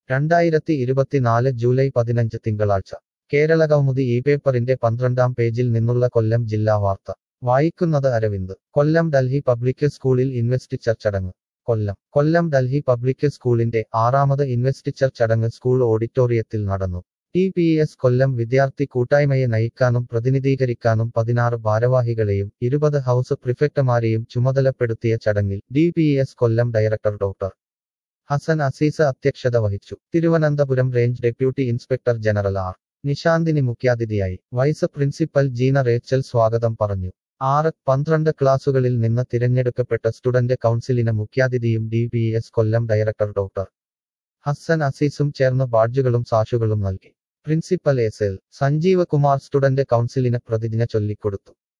രണ്ടായിരത്തി ഇരുപത്തിനാല് ജൂലൈ പതിനഞ്ച് തിങ്കളാഴ്ച കേരള കൗമുദി ഈ പേപ്പറിന്റെ പന്ത്രണ്ടാം പേജിൽ നിന്നുള്ള കൊല്ലം ജില്ലാ വാർത്ത വായിക്കുന്നത് അരവിന്ദ് കൊല്ലം ഡൽഹി പബ്ലിക് സ്കൂളിൽ ഇൻവെസ്റ്റിച്ചർ ചടങ്ങ് കൊല്ലം കൊല്ലം ഡൽഹി പബ്ലിക് സ്കൂളിന്റെ ആറാമത് ഇൻവെസ്റ്റിച്ചർ ചടങ്ങ് സ്കൂൾ ഓഡിറ്റോറിയത്തിൽ നടന്നു ടി പി എസ് കൊല്ലം വിദ്യാർത്ഥി കൂട്ടായ്മയെ നയിക്കാനും പ്രതിനിധീകരിക്കാനും പതിനാറ് ഭാരവാഹികളെയും ഇരുപത് ഹൗസ് പ്രിഫക്ടമാരെയും ചുമതലപ്പെടുത്തിയ ചടങ്ങിൽ D P S Kollam director doctor Hasan Azeez അധ്യക്ഷത വഹിച്ചു Thiruvananthapuram range deputy inspector general R Nishanthini മുഖ്യാതിഥിയായി വൈസ് പ്രിൻസിപ്പൽ ജീന റേച്ചൽ സ്വാഗതം പറഞ്ഞു ആറ് പന്ത്രണ്ട് ക്ലാസുകളിൽ നിന്ന് തിരഞ്ഞെടുക്കപ്പെട്ട സ്റ്റുഡന്റ് കൗൺസിലിന് മുഖ്യാതിഥിയും D P S Kollam director doctor Hassan അസീസും ചേർന്ന് ബാഡ്ജുകളും സാഷുകളും നൽകി principal S L Sanjeeva Kumar student കൗൺസിലിന് പ്രതിജ്ഞ ചൊല്ലിക്കൊടുത്തു